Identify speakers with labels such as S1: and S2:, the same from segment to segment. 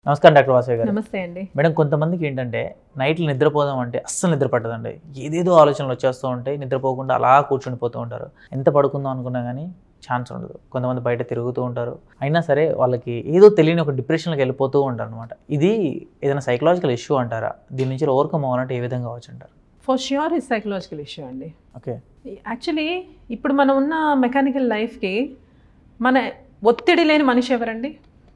S1: నమస్కారం డాక్టర్ వాసవి గారు
S2: నమస్తే అండి
S1: మేడం కొంతమందికి ఏంటంటే నైట్లు నిద్రపోదాం అంటే అస్సలు నిద్ర పట్టదండి ఏదేదో ఆలోచనలు వచ్చేస్తూ ఉంటాయి నిద్రపోకుండా అలా కూర్చుని పోతూ ఉంటారు ఎంత పడుకుందాం అనుకున్నా కానీ ఛాన్స్ ఉండదు కొంతమంది బయట తిరుగుతూ ఉంటారు అయినా సరే వాళ్ళకి ఏదో తెలియని ఒక డిప్రెషన్కి వెళ్ళిపోతూ ఉంటారు అనమాట ఇది ఏదైనా సైకలాజికల్ ఇష్యూ అంటారా దీని నుంచి ఓవర్కమ్ అవ్వాలంటే ఏ విధంగా అవ్వచ్చు అంటారు
S2: ఫర్ ష్యూర్ ఈ సైకలాజికల్ ఇష్యూ అండి
S1: ఓకే
S2: యాక్చువల్లీ ఇప్పుడు మనం ఉన్న మెకానికల్ లైఫ్కి మన ఒత్తిడి లేని మనిషి ఎవరండి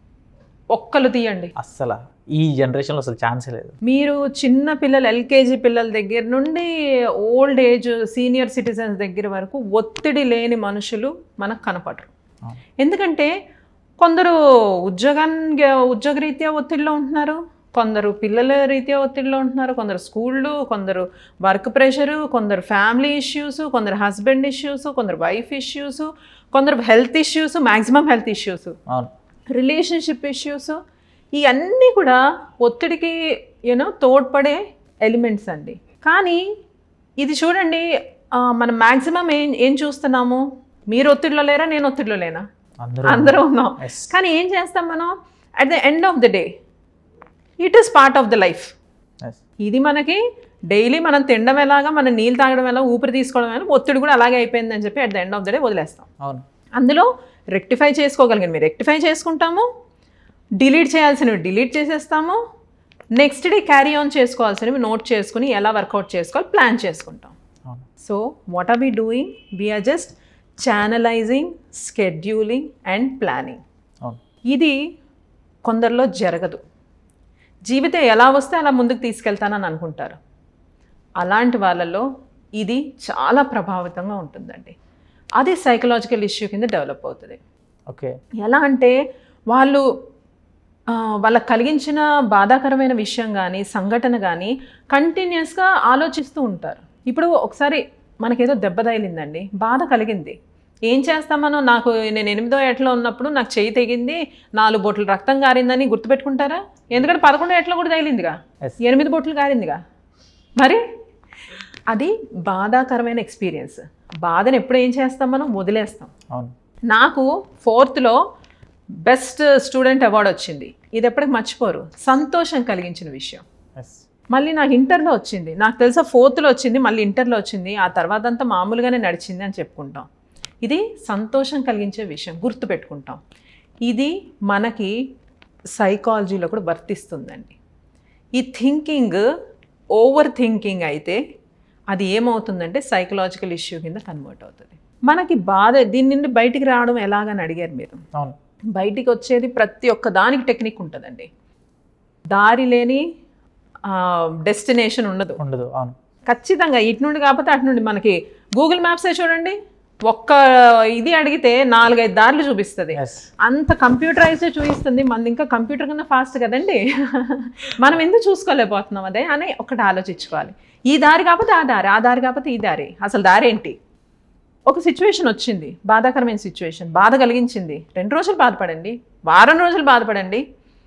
S2: ఒక్కలు తీయండి
S1: అస్సలు ఈ జనరేషన్లో అసలు ఛాన్సే లేదు
S2: మీరు చిన్న పిల్లలు ఎల్కేజీ పిల్లల దగ్గర నుండి ఓల్డ్ ఏజ్ సీనియర్ సిటిజన్స్ దగ్గర వరకు ఒత్తిడి లేని మనుషులు మనకు కనపడరు
S1: అవును.
S2: ఎందుకంటే కొందరు ఉద్యోగాన్ని ఉద్యోగరీత్యా ఒత్తిడిలో ఉంటున్నారు కొందరు పిల్లల రీత్యా ఒత్తిడిలో ఉంటున్నారు కొందరు స్కూళ్ళు కొందరు వర్క్ ప్రెషరు కొందరు ఫ్యామిలీ ఇష్యూస్ కొందరు హస్బెండ్ ఇష్యూస్ కొందరు వైఫ్ ఇష్యూస్ కొందరు health issues maximum health issues
S1: అవును
S2: రిలేషన్షిప్ ఇష్యూస్ ఇవన్నీ కూడా ఒత్తిడికి యూనో తోడ్పడే ఎలిమెంట్స్ అండి కానీ ఇది చూడండి ఆ, మనం మ్యాక్సిమం ఏం ఏం చూస్తున్నాము మీరు ఒత్తిడిలో లేరా నేను ఒత్తిడిలో లేనా
S1: అందరూ
S2: అందరూ ఉన్నాం
S1: Yes.
S2: కానీ ఏం చేస్తాం మనం at the end of the day it is part of the life
S1: Yes.
S2: ఇది మనకి డైలీ మనం తినడం ఎలాగా మనం నీళ్ళు తాగడం ఎలా ఊపిరి తీసుకోవడం ఎలా ఒత్తిడి కూడా అలాగే అయిపోయిందని చెప్పి at the end of the day వదిలేస్తాం
S1: అవును
S2: అందులో రెక్టిఫై చేసుకోగలిగాను మీరు రెక్టిఫై చేసుకుంటాము డిలీట్ చేయాల్సినవి డిలీట్ చేసేస్తాము నెక్స్ట్ డే క్యారీ ఆన్ చేసుకోవాల్సినవి నోట్ చేసుకుని ఎలా వర్కౌట్ చేసుకోవాలి ప్లాన్ చేసుకుంటాం
S1: అవును
S2: so what are we doing we're just channelising scheduling and planning
S1: అవును
S2: ఇది కొందరిలో జరగదు జీవితం ఎలా వస్తే అలా ముందుకు తీసుకెళ్తానని అనుకుంటారు అలాంటి వాళ్ళలో ఇది చాలా ప్రభావితంగా ఉంటుందండి అది సైకలాజికల్ ఇష్యూ కింద డెవలప్ అవుతుంది
S1: ఓకే
S2: ఎలా అంటే వాళ్ళు ఆ, వాళ్ళకి కలిగించిన బాధాకరమైన విషయం కానీ సంఘటన కానీ కంటిన్యూస్గా ఆలోచిస్తూ ఉంటారు ఇప్పుడు ఒకసారి మనకేదో దెబ్బ తగిలిందండి బాధ కలిగింది ఏం చేస్తామనో నాకు నేను ఎనిమిదో ఏటలో ఉన్నప్పుడు నాకు చెయ్యి తెగింది నాలుగు బొట్లు రక్తం కారిందని గుర్తుపెట్టుకుంటారా ఎందుకంటే పదకొండో ఏటలో కూడా తగిలిందిగా
S1: Yes.
S2: ఎనిమిది బొట్లు కారిందిగా మరి అది బాధాకరమైన ఎక్స్పీరియన్స్ బాధను ఎప్పుడు ఏం చేస్తాం మనం వదిలేస్తాం
S1: అవును
S2: నాకు ఫోర్త్లో బెస్ట్ స్టూడెంట్ అవార్డు వచ్చింది ఇది ఎప్పటికి మర్చిపోరు సంతోషం కలిగించిన విషయం
S1: ఎస్
S2: మళ్ళీ నాకు ఇంటర్లో వచ్చింది నాకు తెలుసా ఫోర్త్లో వచ్చింది మళ్ళీ ఇంటర్లో వచ్చింది ఆ తర్వాత అంతా మామూలుగానే నడిచింది అని చెప్పుకుంటాం ఇది సంతోషం కలిగించే విషయం గుర్తుపెట్టుకుంటాం ఇది మనకి సైకాలజీలో కూడా వర్తిస్తుందండి ఈ థింకింగ్ ఓవర్ థింకింగ్ అయితే అది ఏమవుతుందంటే సైకలాజికల్ ఇష్యూ కింద కన్వర్ట్ అవుతుంది మనకి బాధ దీని నుండి బయటికి రావడం ఎలాగని అడిగారు మీరు
S1: అవును
S2: బయటికి వచ్చేది ప్రతి ఒక్క దానికి టెక్నిక్ ఉంటుందండి దారి లేని డెస్టినేషన్ ఉండదు
S1: ఉండదు అవును
S2: ఖచ్చితంగా ఇటు నుండి కాకపోతే అటు నుండి మనకి గూగుల్ మ్యాప్సే చూడండి ఒక్క ఇది అడిగితే నాలుగైదు దారులు చూపిస్తుంది
S1: ఎస్
S2: అంత కంప్యూటరైజ్ చూపిస్తుంది మనది ఇంకా కంప్యూటర్ కన్నా ఫాస్ట్ కదండి మనం ఎందుకు చూసుకోలేకపోతున్నాం అదే అని ఒకటి ఆలోచించుకోవాలి ఈ దారి కాకపోతే ఆ దారి ఆ దారి కాకపోతే ఈ దారి అసలు దారి ఏంటి ఒక సిచ్యువేషన్ వచ్చింది బాధాకరమైన సిచ్యువేషన్ బాధ కలిగించింది రెండు రోజులు బాధపడండి వారం రోజులు బాధపడండి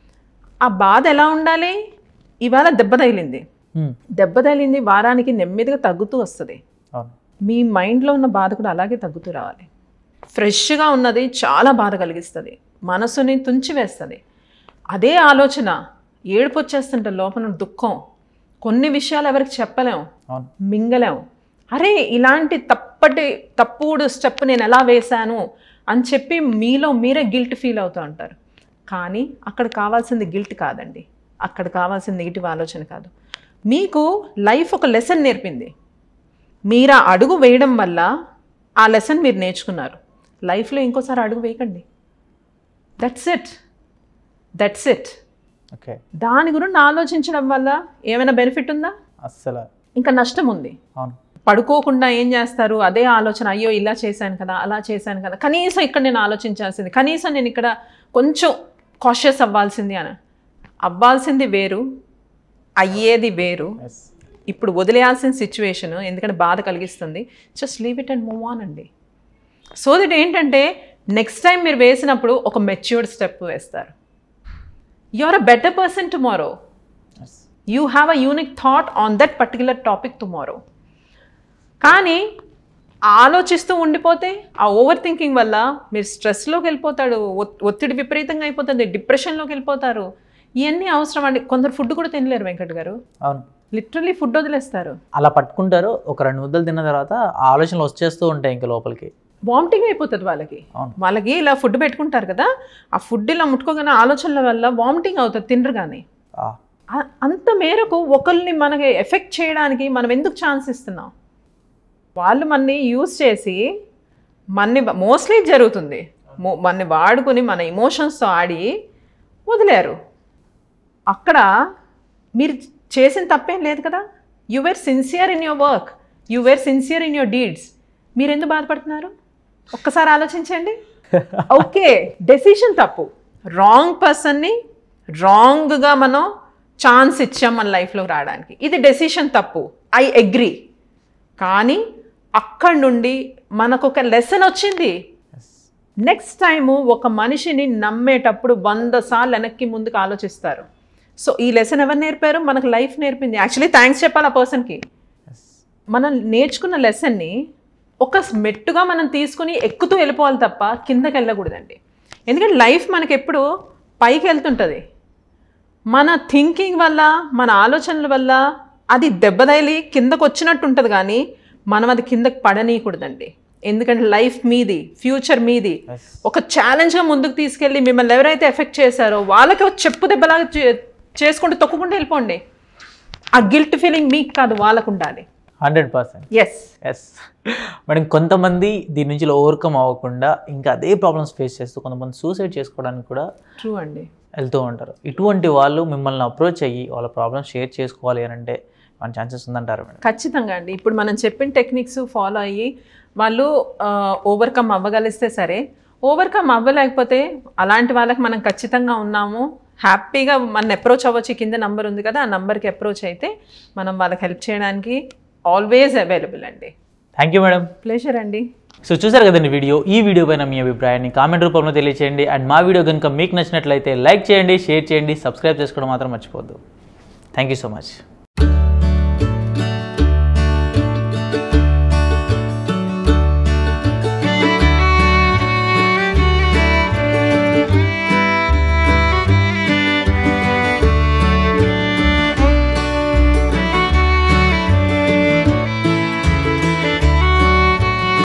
S2: ఆ బాధ ఎలా ఉండాలి ఇవాళ దెబ్బ తగిలింది
S1: Hmm.
S2: దెబ్బ తగిలింది వారానికి నెమ్మదిగా తగ్గుతూ వస్తుంది
S1: అవును
S2: మీ మైండ్లో ఉన్న బాధ కూడా అలాగే తగ్గుతూ రావాలి ఫ్రెష్గా ఉన్నది చాలా బాధ కలిగిస్తుంది మనసుని తుంచివేస్తుంది అదే ఆలోచన ఏడుపు వచ్చేస్తుంటే లోపల ఉన్న దుఃఖం కొన్ని విషయాలు ఎవరికి చెప్పలేం
S1: అవును
S2: మింగలేం అరే ఇలాంటి తప్పటి తప్పుడు స్టెప్ నేను ఎలా వేశాను అని చెప్పి మీలో మీరే గిల్ట్ ఫీల్ అవుతూ ఉంటారు కానీ అక్కడ కావాల్సింది గిల్ట్ కాదండి అక్కడ కావాల్సింది నెగిటివ్ ఆలోచన కాదు మీకు లైఫ్ ఒక లెసన్ నేర్పింది మీరు ఆ అడుగు వేయడం వల్ల ఆ లెసన్ మీరు నేర్చుకున్నారు లైఫ్లో ఇంకోసారి అడుగు వేయకండి that's it that's it
S1: okay
S2: దాని గురించి ఆలోచించడం వల్ల ఏమైనా బెనిఫిట్ ఉందా
S1: అస్సలు
S2: ఇంకా నష్టం ఉంది
S1: అవును
S2: పడుకోకుండా ఏం చేస్తారు అదే ఆలోచన అయ్యో ఇలా చేశాను కదా అలా చేశాను కదా కనీసం ఇక్కడ నేను ఆలోచించాల్సింది కనీసం నేను ఇక్కడ కొంచెం కాషియస్ అవ్వాల్సింది అని అవ్వాల్సింది వేరు అయ్యేది వేరు
S1: ఎస్
S2: ఇప్పుడు వదిలేయాల్సిన సిచ్యువేషన్ ఎందుకంటే బాధ కలిగిస్తుంది just leave it and move on అండి సో దట్ ఏంటంటే నెక్స్ట్ టైం మీరు వేసినప్పుడు ఒక మెచ్యూర్డ్ స్టెప్ వేస్తారు you are a better person tomorrow
S1: as
S2: you have a unique thought on that particular topic tomorrow కానీ ఆలోచిస్తూ ఉండిపోతే ఆ ఓవర్ థింకింగ్ వల్ల మీరు స్ట్రెస్లోకి వెళ్ళిపోతాడు ఒత్- ఒత్తిడి విపరీతంగా అయిపోతుంది డిప్రెషన్లోకి వెళ్ళిపోతారు ఇవన్నీ అవసరం అండి కొందరు ఫుడ్ కూడా తినలేరు వెంకట్ గారు
S1: అవును
S2: లిటరలీ ఫుడ్ వదిలేస్తారు
S1: అలా పట్టుకుంటారు ఒక రెండు ముద్దలు తిన్న తర్వాత ఆ ఆలోచనలు వచ్చేస్తూ ఉంటాయి ఇంకా లోపలికి
S2: వామిటింగ్ అయిపోతుంది వాళ్ళకి
S1: అవును.
S2: వాళ్ళకి ఇలా ఫుడ్ పెట్టుకుంటారు కదా ఆ ఫుడ్ ఇలా ముట్టుకోగానే ఆలోచనల వల్ల వామిటింగ్ అవుతుంది తినరు కానీ
S1: ఆ,
S2: ఆ- అంత మేరకు ఒకరిని మనకి ఎఫెక్ట్ చేయడానికి మనం ఎందుకు ఛాన్స్ ఇస్తున్నాం వాళ్ళు మనని యూజ్ చేసి మన్ని మోస్ట్లీ జరుగుతుంది మో- మనని వాడుకుని మన ఇమోషన్స్తో ఆడి వదిలేరు అక్కడ మీరు చేసిన తప్పేం లేదు కదా you were sincere in your work you were sincere in your deeds మీరు ఎందుకు బాధపడుతున్నారు ఒక్కసారి ఆలోచించండి ఓకే డెసిషన్ తప్పు రాంగ్ పర్సన్ని రాంగ్గా మనం ఛాన్స్ ఇచ్చాం మన లైఫ్లో రావడానికి ఇది డెసిషన్ తప్పు ఐ అగ్రి కానీ అక్కడి నుండి మనకు ఒక లెసన్ వచ్చింది నెక్స్ట్ టైము ఒక మనిషిని నమ్మేటప్పుడు వంద సార్లు వెనక్కి ముందుకు ఆలోచిస్తారు సో ఈ లెసన్ ఎవరు నేర్పారు మనకు లైఫ్ నేర్పింది యాక్చువల్లీ థ్యాంక్స్ చెప్పాలి ఆ పర్సన్కి మనం నేర్చుకున్న లెసన్ని ఒక మెట్టుగా మనం తీసుకుని ఎక్కుతూ వెళ్ళిపోవాలి తప్ప కిందకి వెళ్ళకూడదండి ఎందుకంటే లైఫ్ మనకి ఎప్పుడు పైకి వెళ్తుంటుంది మన థింకింగ్ వల్ల మన ఆలోచనల వల్ల అది దెబ్బతగిలి కిందకు వచ్చినట్టు ఉంటుంది కానీ మనం అది కిందకి పడనీయకూడదండి ఎందుకంటే లైఫ్ మీది ఫ్యూచర్ మీది
S1: Yes.
S2: ఒక ఛాలెంజ్గా ముందుకు తీసుకెళ్ళి మిమ్మల్ని ఎవరైతే ఎఫెక్ట్ చేశారో వాళ్ళకి ఒక చెప్పు దెబ్బలాగా చే- చేసుకుంటూ తొక్కుకుంటూ వెళ్ళిపోండి ఆ గిల్ట్ ఫీలింగ్ మీకు కాదు వాళ్ళకు ఉండాలి
S1: hundred percent
S2: yes
S1: yes madam కొంతమంది దీని నుంచి ఓవర్కమ్ అవ్వకుండా ఇంకా అదే ప్రాబ్లమ్స్ ఫేస్ చేస్తూ కొంతమంది సూసైడ్ చేసుకోవడానికి కూడా
S2: ట్రూ అండి
S1: వెళ్తూ ఉంటారు ఇటువంటి వాళ్ళు మిమ్మల్ని అప్రోచ్ అయ్యి వాళ్ళ ప్రాబ్లమ్స్ షేర్ చేసుకోవాలి అని అంటే మన ఛాన్సెస్ ఉందంటారు మేడం
S2: ఖచ్చితంగా అండి ఇప్పుడు మనం చెప్పిన టెక్నిక్స్ ఫాలో అయ్యి వాళ్ళు ఓవర్కమ్ అవ్వగలిస్తే సరే ఓవర్కమ్ అవ్వలేకపోతే అలాంటి వాళ్ళకి మనం ఖచ్చితంగా ఉన్నాము హ్యాపీగా మన అప్రోచ్ అవ్వచ్చు కింద నంబర్ ఉంది కదా ఆ నంబర్కి అప్రోచ్ అయితే మనం వాళ్ళకి హెల్ప్ చేయడానికి ఆల్వేస్ అవైలబుల్ అండి
S1: థ్యాంక్ యూ మేడం
S2: ప్లెజర్ అండి
S1: సో చూసారు కదండి వీడియో ఈ వీడియో పైన మీ అభిప్రాయాన్ని కామెంట్ రూపంలో తెలియచేయండి అండ్ మా వీడియో కనుక మీకు నచ్చినట్లయితే లైక్ చేయండి షేర్ చేయండి సబ్స్క్రైబ్ చేసుకోవడం మాత్రం మర్చిపోవద్దు థ్యాంక్ యూ సో మచ్